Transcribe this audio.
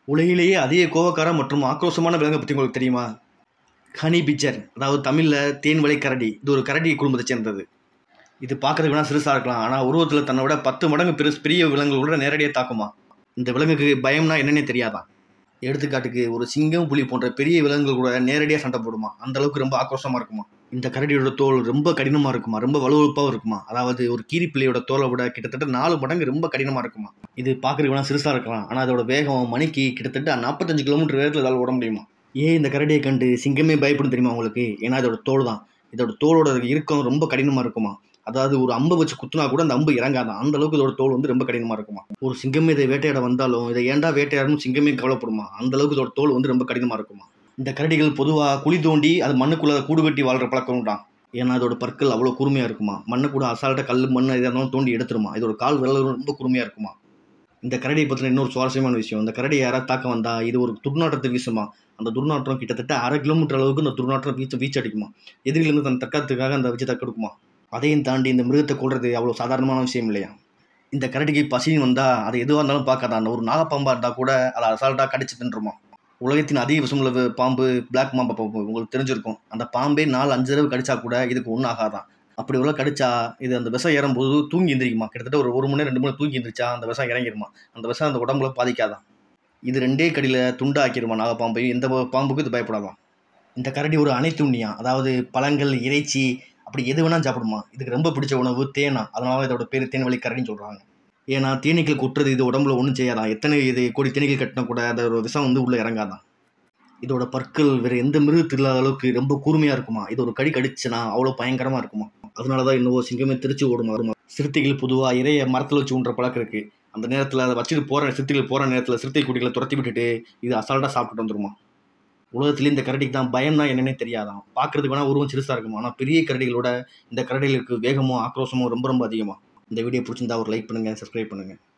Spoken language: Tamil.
உலகிலேயே அதிக கோவக்கார மற்றும் ஆக்ரோஷமான விலங்கை பற்றி உங்களுக்கு தெரியுமா ஹனி பிச்சர் அதாவது தமிழில் தேன்வளை கரடி இது ஒரு கரடி குடும்பத்தை சேர்ந்தது இது பார்க்கறதுக்கு வேணால் சிறுசாக இருக்கலாம் ஆனால் உருவத்தில் தன்னை விட பத்து மடங்கு பெருசு பெரிய விலங்குகள் கூட நேரடியாக தாக்குமா இந்த விலங்குக்கு பயம்னா என்னன்னே தெரியாதான் எடுத்துக்காட்டுக்கு ஒரு சிங்கம் புலி போன்ற பெரிய விலங்குகள் கூட நேரடியாக சண்டை போடுமா அந்த அளவுக்கு ரொம்ப ஆக்ரோஷமாக இருக்குமா இந்த கரடியோட தோல் ரொம்ப கடினமாக இருக்குமா ரொம்ப வலுவழுப்பாகவும் இருக்குமா அதாவது ஒரு கீரிப்பிள்ளையோட தோலை விட கிட்டத்தட்ட நாலு மடங்கு ரொம்ப கடினமாக இருக்குமா இது பார்க்கறதுக்கு வேணால் சிறுசாக இருக்கலாம் ஆனால் அதோட வேகம் மணிக்கு கிட்டத்தட்ட நாற்பத்தஞ்சு கிலோமீட்டர் வேகத்தில் இதால் ஓட முடியுமா ஏன் இந்த கரடியை கண்டு சிங்கமே பயப்படும் தெரியுமா உங்களுக்கு ஏன்னா இதோட தோல் தான் இதோட தோலோட இறுக்கம் ரொம்ப கடினமாக இருக்குமா அதாவது ஒரு அம்பை வச்சு குத்துனா கூட அந்த அம்பு இறங்காதான் அந்த அளவுக்கு இதோட தோல் வந்து ரொம்ப கடினமாக இருக்குமா ஒரு சிங்கமே இதை வேட்டையாட வந்தாலும் இதை ஏன்டா வேட்டையாடணும் சிங்கமே கவலைப்படுமா அந்த அளவுக்கு இதோட தோல் வந்து ரொம்ப கடினமாக இருக்குமா இந்த கரடிகள் பொதுவாக குழி தோண்டி அது மண்ணுக்குள்ளே கூடு கட்டி வாழ்கிற பழக்கம் தான் ஏன்னா இதோட பற்கள் அவ்வளோ கூர்மையாக இருக்குமா மண்ணை கூட அசால்ட்டாக கல் மண் எதாக இருந்தாலும் தோண்டி எடுத்துருமா இதோட கால் விரல் ரொம்ப கூர்மையாக இருக்குமா இந்த கரடியை பற்றின இன்னொரு சுவாரஸ்யமான விஷயம் இந்த கரடி யாராவது தாக்க வந்தால் இது ஒரு துர்நாற்றத்தை வீசுமா அந்த துர்நாற்றம் கிட்டத்தட்ட அரை கிலோமீட்டர் அளவுக்கு இந்த துர்நாற்றம் வீச்சு வீச்சு அடிக்குமா எதிரிலேருந்து தன் தக்கத்துக்காக அந்த வச்சு தக்கெடுக்குமா அதையும் தாண்டி இந்த மிருகத்தை கொள்வது அவ்வளோ சாதாரணமான விஷயம் இல்லையா இந்த கரடிக்கு பசின்னு வந்தால் அது எதுவாக இருந்தாலும் பார்க்காதான் ஒரு நாகப்பாம்பாக இருந்தால் கூட அதை அசால்ட்டாக கடிச்சு தின்றுமா உலகத்தின் அதிக விஷமுள்ள பாம்பு பிளாக் மாம்பா பாம்பு உங்களுக்கு தெரிஞ்சிருக்கும் அந்த பாம்பே நாலு அஞ்சு தடவை கடிச்சா கூட இதுக்கு ஒன்றும் ஆகாதான் அப்படி உள்ள கடிச்சா இது அந்த விஷம் ஏறும்போது தூங்கி எந்திரிக்குமா கிட்டத்தட்ட ஒரு ஒரு மணி நேரம் ரெண்டு மணி நேரம் தூங்கி எந்திரிச்சா அந்த விஷம் இறங்கிருமா அந்த விஷம் அந்த உடம்புல பாதிக்காதான் இது ரெண்டே கடியில் துண்டாக்கிருமா நாகப்பாம்பையும் எந்த பாம்புக்கும் இது பயப்படாதான் இந்த கரடி ஒரு அனைத்து உண்ணியா அதாவது பழங்கள் இறைச்சி அப்படி எது வேணாலும் சாப்பிடுமா இதுக்கு ரொம்ப பிடிச்ச உணவு தேனா அதனால இதோட பேர் தேன்வழி கரடின்னு சொல்கிறாங்க ஏன்னா தேனீக்கள் கொட்டுறது இது உடம்புல ஒன்றும் செய்யாதான் எத்தனை இது கோடி தேனீக்கள் கட்டினா கூட அதோட விஷம் வந்து உள்ளே இறங்காதான் இதோட பற்கள் வேறு எந்த மிருகத்தில் இல்லாத அளவுக்கு ரொம்ப கூர்மையாக இருக்குமா இது ஒரு கடி கடிச்சுனா அவ்வளோ பயங்கரமாக இருக்குமா அதனால தான் இன்னும் சிங்கமே திருச்சி ஓடுமா வருமா சிறுத்தைகள் பொதுவாக இறைய மரத்தில் வச்சு ஊன்ற பழக்கம் இருக்குது அந்த நேரத்தில் அதை வச்சுட்டு போகிற சிறுத்தைகள் போகிற நேரத்தில் சிறுத்தை குடிகளை துரத்தி விட்டுட்டு இது அசால்ட்டாக சாப்பிட்டுட்டு வந்துருமா உலகத்துலேயே இந்த கரடிக்கு தான் பயம்னா என்னன்னே தெரியாதான் பார்க்குறதுக்கு வேணால் உருவம் சிறுசாக இருக்குமா ஆனால் பெரிய கரடிகளோட இந்த கரடிகளுக்கு வேகமோ ஆக்ரோஷமோ ரொம்ப ரொம்ப அதிகமாக இந்த வீடியோ பிடிச்சிருந்தா ஒரு லைக் பண்ணுங்கள் சப்ஸ்கிரைப் பண்ணுங்கள்